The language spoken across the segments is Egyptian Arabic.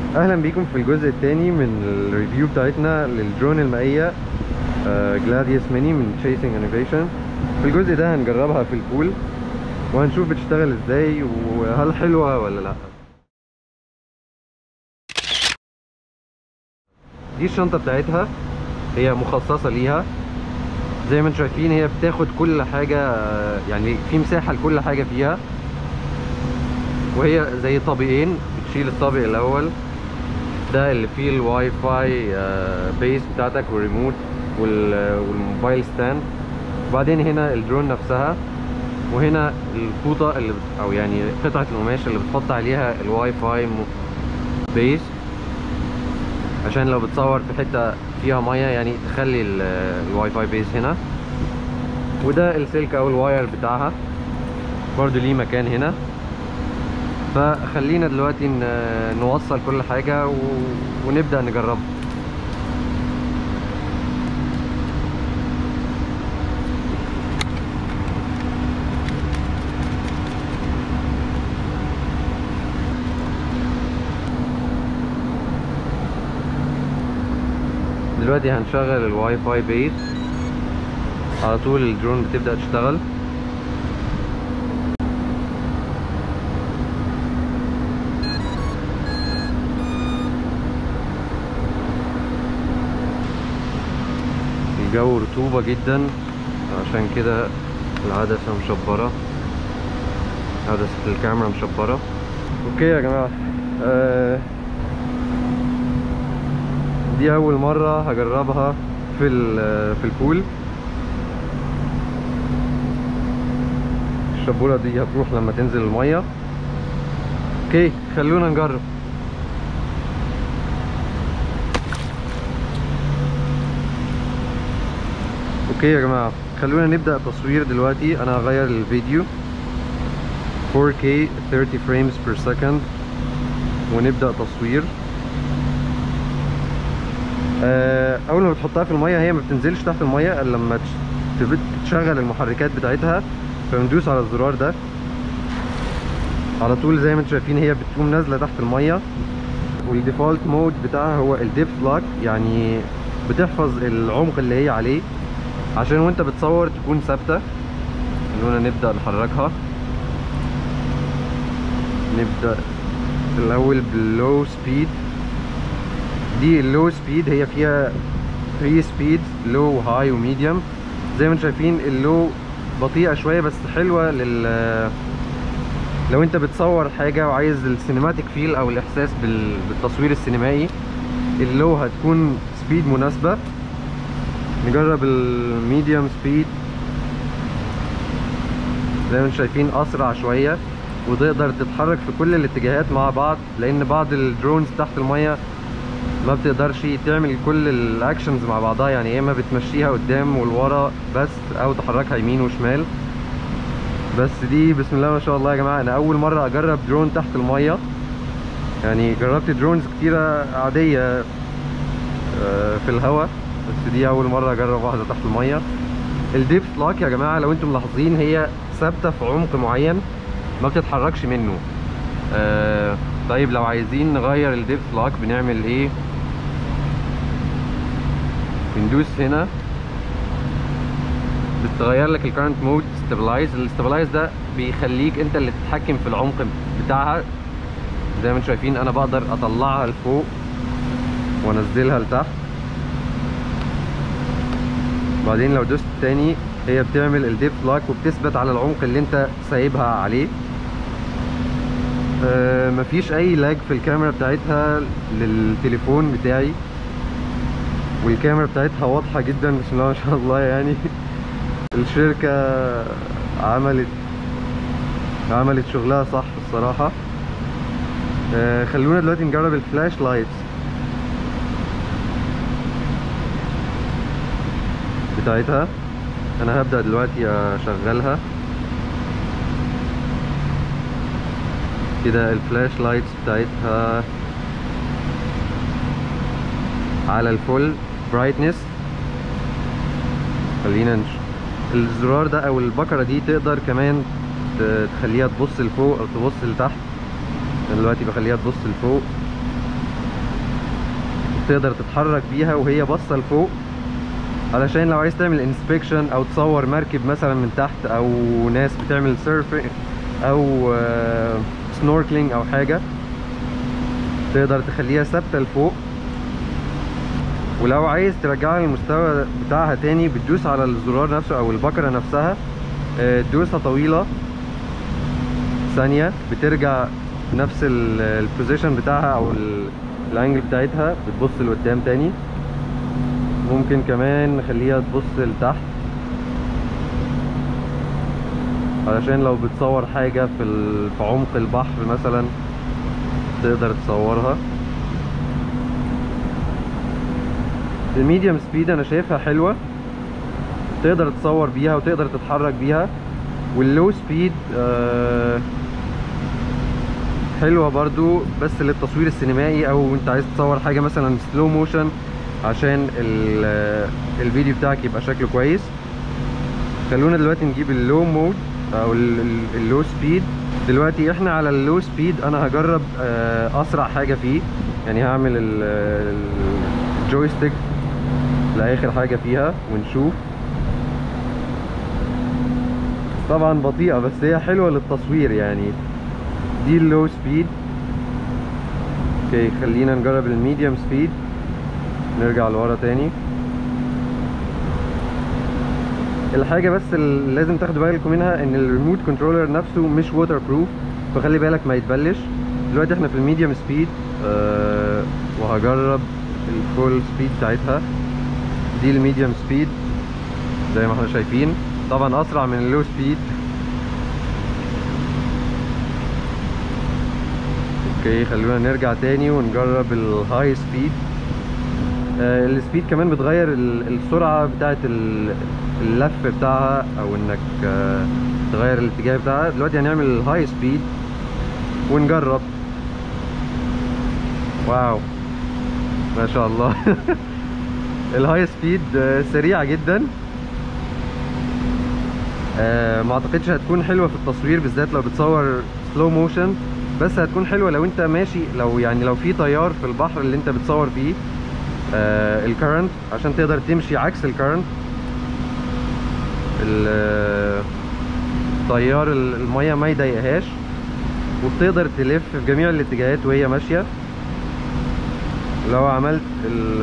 اهلا بيكم في الجزء الثاني من الريفيو بتاعتنا للدرون المائية جلاديوس ميني من Chasing Innovation في الجزء ده هنجربها في البول وهنشوف بتشتغل ازاي وهل حلوة ولا لا دي الشنطة بتاعتها هي مخصصة ليها زي ما انتم شايفين هي بتاخد كل حاجة يعني في مساحة لكل حاجة فيها وهي زي طابقين بتشيل الطابق الاول ده اللي فيه الواي فاي بيس بتاعتك والريموت والموبايل ستاند وبعدين هنا الدرون نفسها وهنا الفوطه اللي بت او يعني قطعه القماش اللي بتحط عليها الواي فاي بيس عشان لو بتصور في حته فيها ميه يعني تخلي الواي فاي بيس هنا وده السلك او الواير بتاعها برضو ليه مكان هنا فخلينا دلوقتي نوصل كل حاجة و... ونبدأ نجربها دلوقتي هنشغل الواي فاي بيس على طول الدرون بتبدأ تشتغل الجو رطوبة جدا عشان كده العدسة مشبرة عدسة الكاميرا مشبرة اوكي يا جماعة آه دي أول مرة هجربها في في البول الشبورة دي هتروح لما تنزل المية اوكي خلونا نجرب اوكي يا جماعه خلونا نبدا تصوير دلوقتي انا هغير الفيديو 4K 30 frames per second ونبدا تصوير آه اول ما بتحطها في الميه هي ما بتنزلش تحت الميه الا لما تشغل المحركات بتاعتها فبندوس على الزرار ده على طول زي ما انتم شايفين هي بتقوم نازله تحت الميه والديفولت مود بتاعها هو الديبث لوك يعني بتحفظ العمق اللي هي عليه عشان وانت بتصور تكون ثابته خلونا نبدا نحركها نبدا الاول باللو سبيد دي اللو سبيد هي فيها 3 سبيد لو هاي وميديوم زي ما انتم شايفين اللو بطيئه شويه بس حلوه لل لو انت بتصور حاجه وعايز السينماتيك فيل او الاحساس بالتصوير السينمائي اللو هتكون سبيد مناسبه نجرب الميديوم سبيد زي ما انتم شايفين اسرع شويه وتقدر تتحرك في كل الاتجاهات مع بعض لان بعض الدرونز تحت الميه ما بتقدرش تعمل كل الاكشنز مع بعضها يعني يا اما بتمشيها قدام والورا بس او تحركها يمين وشمال بس دي بسم الله ما شاء الله يا جماعه انا اول مره اجرب درون تحت الميه يعني جربت درونز كتيره عاديه في الهواء بس دي اول مره اجرب واحده تحت الميه الديبث لوك يا جماعه لو انتم ملاحظين هي ثابته في عمق معين ما بتتحركش منه آه طيب لو عايزين نغير الديبث لوك بنعمل ايه بندوس هنا بتغير لك الكرنت مود ستابلايز الستابلايز ده بيخليك انت اللي تتحكم في العمق بتاعها زي ما انتم شايفين انا بقدر اطلعها لفوق وانزلها لتحت بعدين لو دوست تاني هي بتعمل الديب لوك وبتثبت على العمق اللي انت سايبها عليه آه مفيش اي لاج في الكاميرا بتاعتها للتليفون بتاعي والكاميرا بتاعتها واضحة جدا بسم الله ما شاء الله يعني الشركة عملت عملت شغلها صح الصراحة آه خلونا دلوقتي نجرب الفلاش لايتس بتاعتها انا هبدأ دلوقتي اشغلها كده الفلاش لايتس بتاعتها على الفول برايتنس خلينا نش... الزرار ده او البكره دي تقدر كمان تخليها تبص لفوق او تبص لتحت انا دلوقتي بخليها تبص لفوق تقدر تتحرك بيها وهي باصه لفوق علشان لو عايز تعمل انسبكشن او تصور مركب مثلا من تحت او ناس بتعمل سيرفنج او سنوركلينج او حاجه تقدر تخليها ثابته لفوق ولو عايز ترجعها للمستوى بتاعها تاني بتدوس على الزرار نفسه او البكره نفسها آه، دوسه طويله ثانيه بترجع نفس البوزيشن بتاعها او ال- الانجل بتاعتها بتبص لقدام تاني ممكن كمان نخليها تبص لتحت علشان لو بتصور حاجة في ال- في عمق البحر مثلا تقدر تصورها الميديوم سبيد انا شايفها حلوة تقدر تصور بيها وتقدر تتحرك بيها واللو سبيد آه حلوة برضو بس للتصوير السينمائي او انت عايز تصور حاجة مثلا سلو موشن عشان ال- الفيديو بتاعك يبقى شكله كويس خلونا دلوقتي نجيب اللو مود او ال- ال- اللو سبيد دلوقتي احنا على اللو سبيد انا هجرب آه، اسرع حاجة فيه يعني هعمل ال- ال- الجويستيك لاخر حاجة فيها ونشوف طبعا بطيئة بس هي حلوة للتصوير يعني دي اللو سبيد اوكي خلينا نجرب الميديوم سبيد نرجع لورا تاني الحاجة بس اللي لازم تاخدوا بالكم منها ان الريموت كنترولر نفسه مش ووتر بروف فخلي بالك ما يتبلش دلوقتي احنا في الميديوم سبيد أه وهجرب الفول سبيد بتاعتها دي الميديوم سبيد زي ما احنا شايفين طبعا اسرع من اللو سبيد اوكي خلونا نرجع تاني ونجرب الهاي سبيد آه، السبيد كمان بتغير ال- السرعة بتاعت ال- اللف بتاعها او انك آه، تغير الاتجاه بتاعها دلوقتي هنعمل الهاي سبيد ونجرب واو ما شاء الله الهاي سبيد آه، سريعة جدا آه، ما اعتقدش هتكون حلوة في التصوير بالذات لو بتصور سلو موشن بس هتكون حلوة لو انت ماشي لو يعني لو في تيار في البحر اللي انت بتصور فيه آه الكرنت عشان تقدر تمشي عكس الكرنت تيار ال- المية ما يضايقهاش وبتقدر تلف في جميع الاتجاهات وهي ماشية لو عملت ال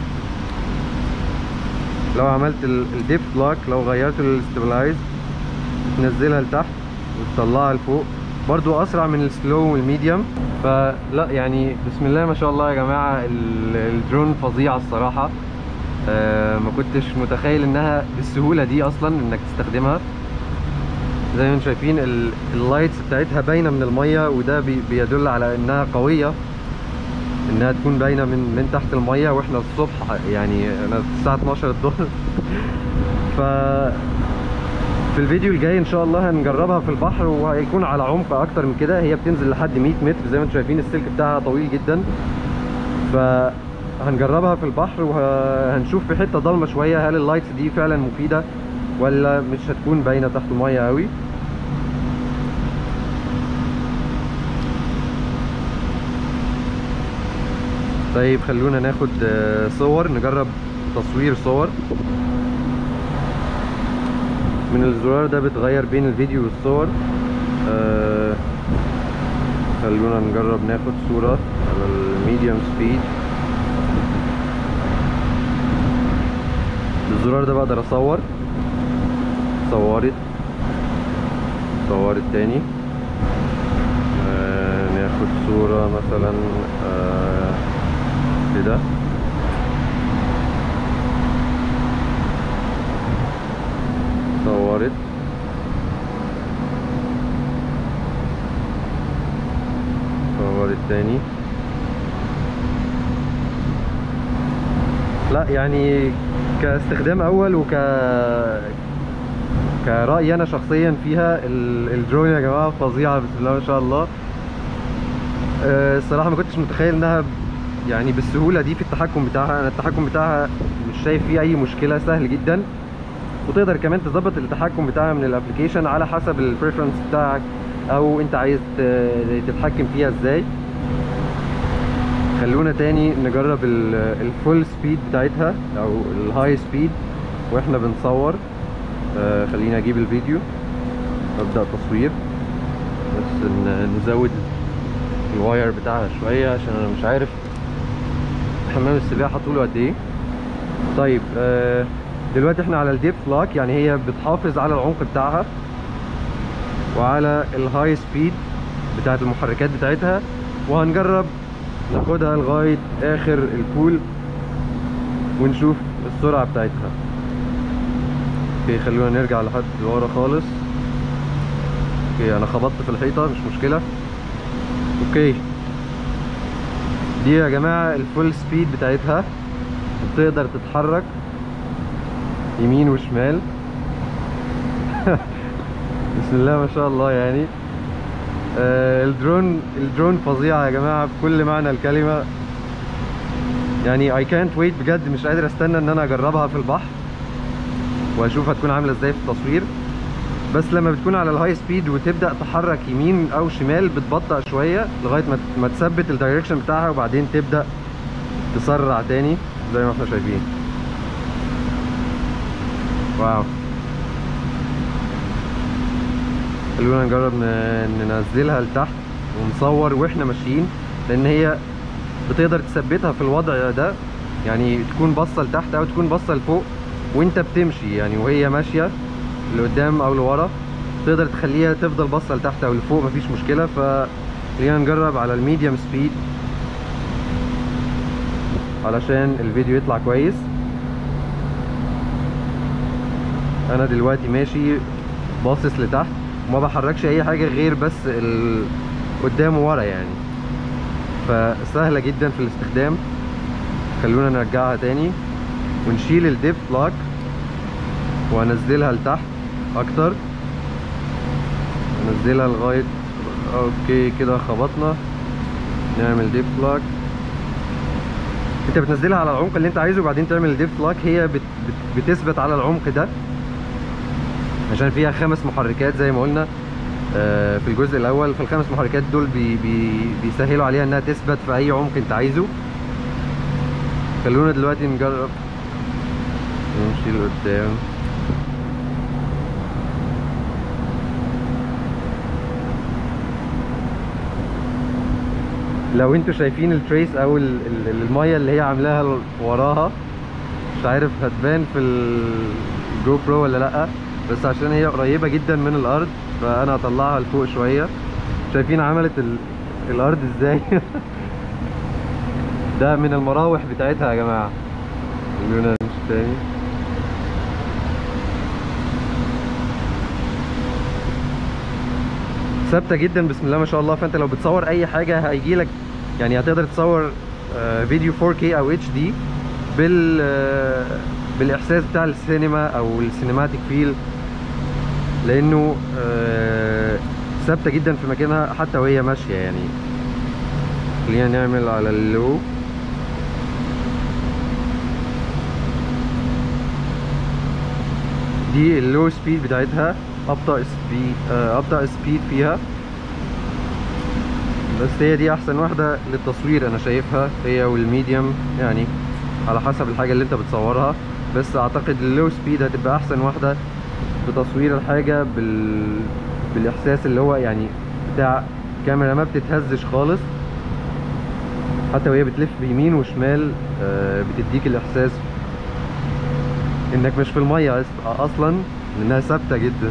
لو عملت الديب لوك لو غيرت الاستابلايز تنزلها لتحت وتطلعها لفوق برضو اسرع من السلو والميديوم فلا يعني بسم الله ما شاء الله يا جماعه ال- الدرون فظيعه الصراحه آه ما كنتش متخيل انها بالسهوله دي اصلا انك تستخدمها زي ما انتم شايفين ال- اللايتس بتاعتها باينه من الميه وده بي- بيدل على انها قويه انها تكون باينه من من تحت الميه واحنا الصبح يعني انا الساعه 12 الظهر ف في الفيديو الجاي ان شاء الله هنجربها في البحر وهيكون على عمق اكتر من كده هي بتنزل لحد 100 متر زي ما انتم شايفين السلك بتاعها طويل جدا فهنجربها في البحر وهنشوف في حته ضلمه شويه هل اللايتس دي فعلا مفيده ولا مش هتكون باينه تحت الميه قوي طيب خلونا ناخد آه، صور نجرب تصوير صور من الزرار ده بتغير بين الفيديو والصور آه خلونا نجرب ناخد صورة على الميديوم سبيد بالزرار ده بقدر اصور صورت صورت تاني آه ناخد صورة مثلا آه كده صورت صورت تاني لا يعني كاستخدام اول وك كرأيي انا شخصيا فيها ال- الدرون يا جماعه فظيعه بسم الله ما شاء الله آه، الصراحه ما كنتش متخيل انها ب- يعني بالسهوله دي في التحكم بتاعها انا التحكم بتاعها مش شايف فيه اي مشكله سهل جدا وتقدر كمان تظبط التحكم بتاعها من الابلكيشن على حسب البريفرنس بتاعك او انت عايز ت- تتحكم فيها ازاي خلونا تاني نجرب الفول سبيد بتاعتها او الهاي سبيد واحنا بنصور آه خليني اجيب الفيديو ابدا تصوير بس ن- نزود الواير بتاعها شويه عشان انا مش عارف حمام السباحه طوله قد ايه طيب آه دلوقتي احنا على الديب فلاك يعني هي بتحافظ على العمق بتاعها وعلى الهاي سبيد بتاعت المحركات بتاعتها وهنجرب ناخدها لغايه اخر البول ونشوف السرعه بتاعتها اوكي خلونا نرجع لحد ورا خالص اوكي انا خبطت في الحيطه مش مشكله اوكي دي يا جماعه الفول سبيد بتاعتها بتقدر تتحرك يمين وشمال بسم الله ما شاء الله يعني آه الدرون الدرون فظيعه يا جماعه بكل معنى الكلمه يعني اي كانت ويت بجد مش قادر استنى ان انا اجربها في البحر واشوف هتكون عامله ازاي في التصوير بس لما بتكون على الهاي سبيد وتبدا تحرك يمين او شمال بتبطأ شويه لغايه ما ما تثبت الدايركشن بتاعها وبعدين تبدا تسرع تاني زي ما احنا شايفين واو خلونا نجرب ن- ننزلها لتحت ونصور واحنا ماشيين لان هي بتقدر تثبتها في الوضع ده يعني تكون باصه لتحت او تكون باصه لفوق وانت بتمشي يعني وهي ماشيه لقدام او لورا تقدر تخليها تفضل باصه لتحت او لفوق مفيش مشكله فخلينا نجرب على الميديوم سبيد علشان الفيديو يطلع كويس انا دلوقتي ماشي باصص لتحت وما بحركش اي حاجه غير بس ال... قدام وورا يعني فسهله جدا في الاستخدام خلونا نرجعها تاني ونشيل الديب فلاك وانزلها لتحت اكتر ننزلها لغايه اوكي كده خبطنا نعمل ديب فلاك انت بتنزلها على العمق اللي انت عايزه وبعدين تعمل ديب فلاك هي بت... بت... بتثبت على العمق ده عشان فيها خمس محركات زي ما قلنا آه، في الجزء الاول فالخمس محركات دول بي بي بيسهلوا عليها انها تثبت في اي عمق انت عايزه خلونا دلوقتي نجرب نمشي لقدام لو انتوا شايفين التريس او ال- ال- الميه اللي هي عاملاها وراها مش عارف هتبان في الجو برو ولا لا بس عشان هي قريبه جدا من الارض فانا هطلعها لفوق شويه شايفين عملت ال... الارض ازاي ده من المراوح بتاعتها يا جماعه خلونا نمشي تاني ثابته جدا بسم الله ما شاء الله فانت لو بتصور اي حاجه هيجي لك يعني هتقدر تصور آه، فيديو 4K او اتش دي بال آه، بالاحساس بتاع السينما او السينماتيك فيل لانه آه، ثابته جدا في مكانها حتى وهي ماشيه يعني خلينا نعمل على اللو دي اللو سبيد بتاعتها ابطا سبيد ابطا سبيد فيها بس هي دي احسن واحده للتصوير انا شايفها هي والميديوم يعني على حسب الحاجه اللي انت بتصورها بس اعتقد اللو سبيد هتبقى احسن واحده في تصوير الحاجه بال... بالاحساس اللي هو يعني بتاع الكاميرا ما بتتهزش خالص حتى وهي بتلف يمين وشمال آه، بتديك الاحساس انك مش في الميه أص- اصلا لانها ثابته جدا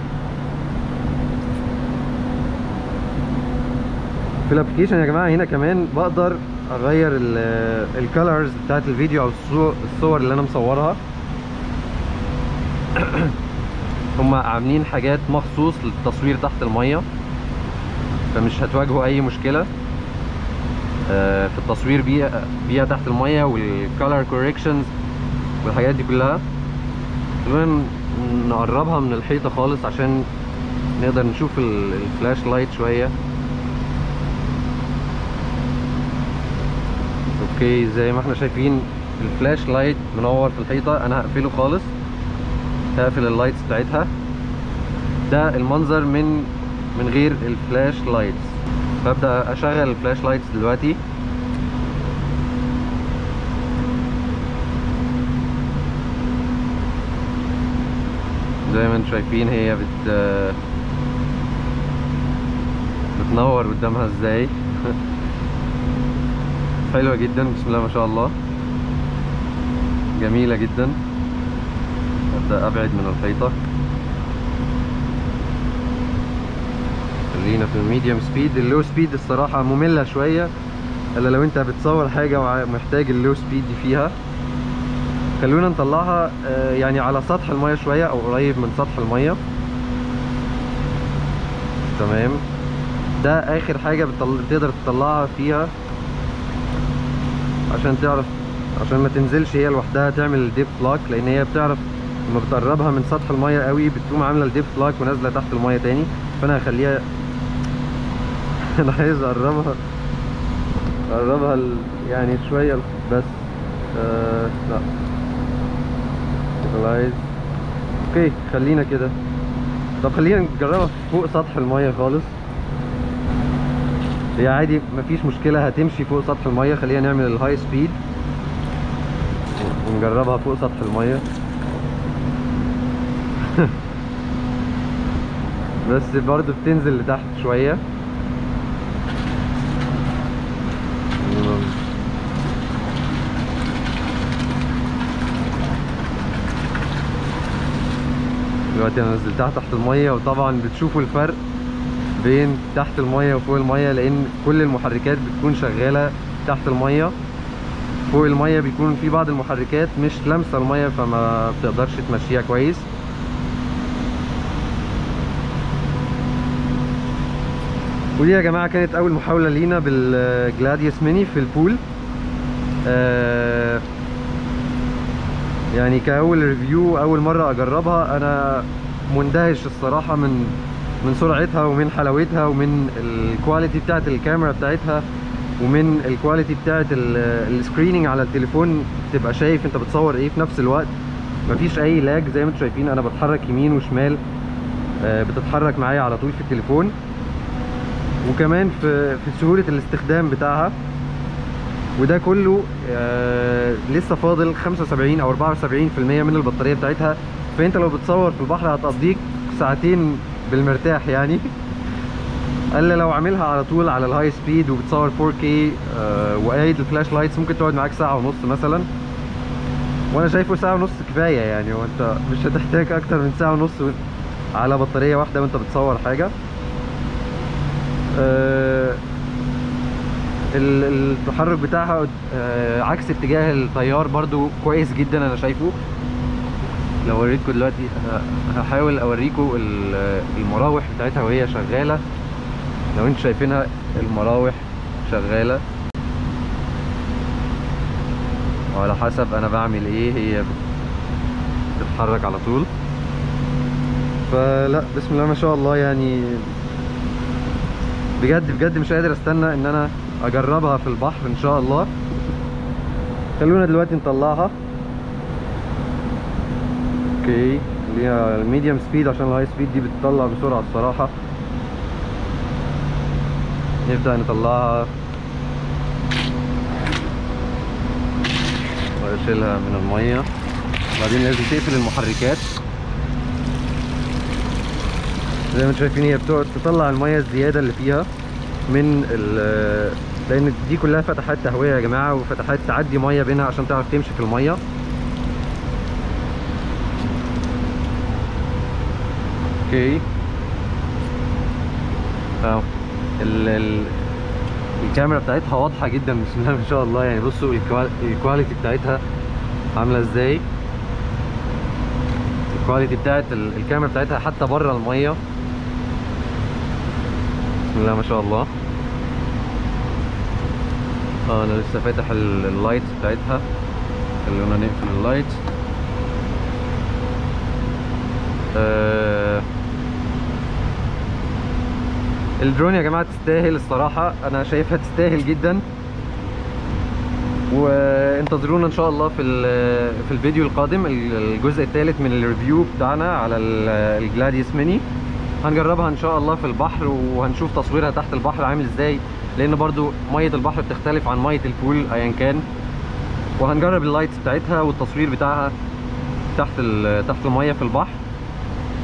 في الابلكيشن يا جماعه هنا كمان بقدر اغير الكالرز بتاعت الفيديو او الصو- الصور اللي انا مصورها هم عاملين حاجات مخصوص للتصوير تحت الميه فمش هتواجهوا اي مشكله آه، في التصوير بيها بيها تحت الميه والكالر كوريكشنز والحاجات دي كلها خلونا نقربها من الحيطه خالص عشان نقدر نشوف ال- الفلاش لايت شويه اوكي زي ما احنا شايفين الفلاش لايت منور في الحيطه انا هقفله خالص هقفل اللايتس بتاعتها ده المنظر من من غير الفلاش لايتس ببدا اشغل الفلاش لايتس دلوقتي زي ما انتم شايفين هي بت بتنور قدامها ازاي حلوة جدا بسم الله ما شاء الله جميلة جدا ابدأ ابعد من الحيطة خلينا في الميديوم سبيد اللو سبيد الصراحة مملة شوية الا لو انت بتصور حاجة ومحتاج اللو سبيد دي فيها خلونا نطلعها آه، يعني على سطح المية شوية او قريب من سطح المية تمام ده اخر حاجة بتطل... تقدر تطلعها فيها عشان تعرف عشان ما تنزلش هي لوحدها تعمل الديب لاك لان هي بتعرف لما بتقربها من سطح المية قوي بتقوم عاملة الديب لاك ونازلة تحت المية تاني فانا هخليها انا عايز اقربها اقربها ال... يعني شوية بس آه لا لايز اوكي خلينا كده طب خلينا نجربها فوق سطح المية خالص هي عادي مفيش مشكلة هتمشي فوق سطح المية خلينا نعمل الهاي سبيد ونجربها فوق سطح المية بس برضو بتنزل لتحت شوية دلوقتي انا نزلتها تحت المية وطبعا بتشوفوا الفرق بين تحت المية وفوق المية لان كل المحركات بتكون شغالة تحت المية فوق المية بيكون في بعض المحركات مش لامسة المية فما بتقدرش تمشيها كويس ودي يا جماعة كانت أول محاولة لينا بالجلاديوس ميني في البول آه يعني كأول ريفيو أول مرة أجربها أنا مندهش الصراحة من من سرعتها ومن حلاوتها ومن الكواليتي بتاعت الكاميرا بتاعتها ومن الكواليتي بتاعت السكريننج على التليفون تبقى شايف انت بتصور ايه في نفس الوقت مفيش اي لاج زي ما انتم شايفين انا بتحرك يمين وشمال آه بتتحرك معايا على طول في التليفون وكمان في في سهولة الاستخدام بتاعها وده كله آه لسه فاضل 75 او 74% من البطارية بتاعتها فانت لو بتصور في البحر هتقضيك ساعتين بالمرتاح يعني الا لو عاملها على طول على الهاي سبيد وبتصور 4K آه وقايد الفلاش لايتس ممكن تقعد معاك ساعة ونص مثلا وانا شايفه ساعة ونص كفاية يعني وانت مش هتحتاج اكتر من ساعة ونص على بطارية واحدة وانت بتصور حاجة آه التحرك بتاعها آه عكس اتجاه التيار برضو كويس جدا انا شايفه لو اوريكم دلوقتي هحاول اوريكم المراوح بتاعتها وهي شغاله لو انتوا شايفينها المراوح شغاله وعلى حسب انا بعمل ايه هي بتتحرك على طول فلا بسم الله ما شاء الله يعني بجد بجد مش قادر استنى ان انا اجربها في البحر ان شاء الله خلونا دلوقتي نطلعها اوكي ليها الميديوم سبيد عشان الهاي سبيد دي بتطلع بسرعه الصراحه نبدا نطلعها واشيلها من الميه بعدين لازم تقفل المحركات زي ما انتم شايفين هي بتقعد تطلع الميه الزياده اللي فيها من ال لان دي كلها فتحات تهويه يا جماعه وفتحات تعدي ميه بينها عشان تعرف تمشي في الميه اوكي اهو ال ال الكاميرا بتاعتها واضحه جدا بسم الله ما شاء الله يعني بصوا الكواليتي بتاعتها عامله ازاي الكواليتي بتاعت الكاميرا بتاعتها حتى بره الميه بسم الله ما شاء الله اه انا لسه فاتح اللايت بتاعتها خلونا نقفل اللايت آه الدرون يا جماعه تستاهل الصراحه انا شايفها تستاهل جدا وانتظرونا ان شاء الله في في الفيديو القادم الجزء الثالث من الريفيو بتاعنا على الجلاديوس ميني هنجربها ان شاء الله في البحر وهنشوف تصويرها تحت البحر عامل ازاي لان برضو ميه البحر بتختلف عن ميه البول ايا كان وهنجرب اللايتس بتاعتها والتصوير بتاعها تحت تحت الميه في البحر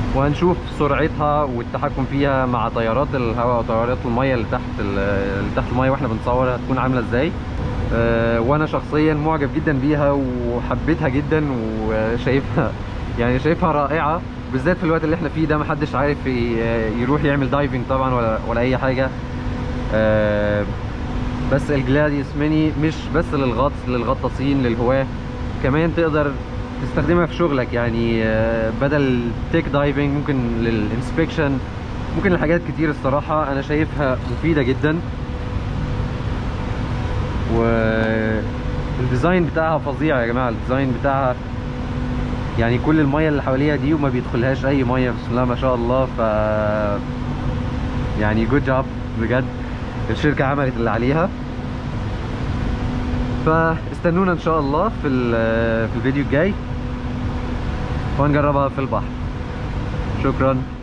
وهنشوف سرعتها والتحكم فيها مع طيارات الهواء وطيارات الميه اللي تحت ال- اللي تحت الميه واحنا بنصور هتكون عامله ازاي آه، وانا شخصيا معجب جدا بيها وحبيتها جدا وشايفها يعني شايفها رائعه بالذات في الوقت اللي احنا فيه ده محدش عارف ي- يروح يعمل دايفنج طبعا ولا ولا اي حاجه آه، بس الجلاديوس ميني مش بس للغطس للغطاسين للهواة كمان تقدر تستخدمها في شغلك يعني آه، بدل تيك دايفنج ممكن للانسبكشن ممكن لحاجات كتير الصراحة أنا شايفها مفيدة جدا والديزاين بتاعها فظيع يا جماعة الديزاين بتاعها يعني كل المية اللي حواليها دي وما بيدخلهاش أي مية بسم الله ما شاء الله ف يعني جود جاب بجد الشركة عملت اللي عليها فاستنونا ان شاء الله في ال- في الفيديو الجاي وهنجربها في البحر شكرا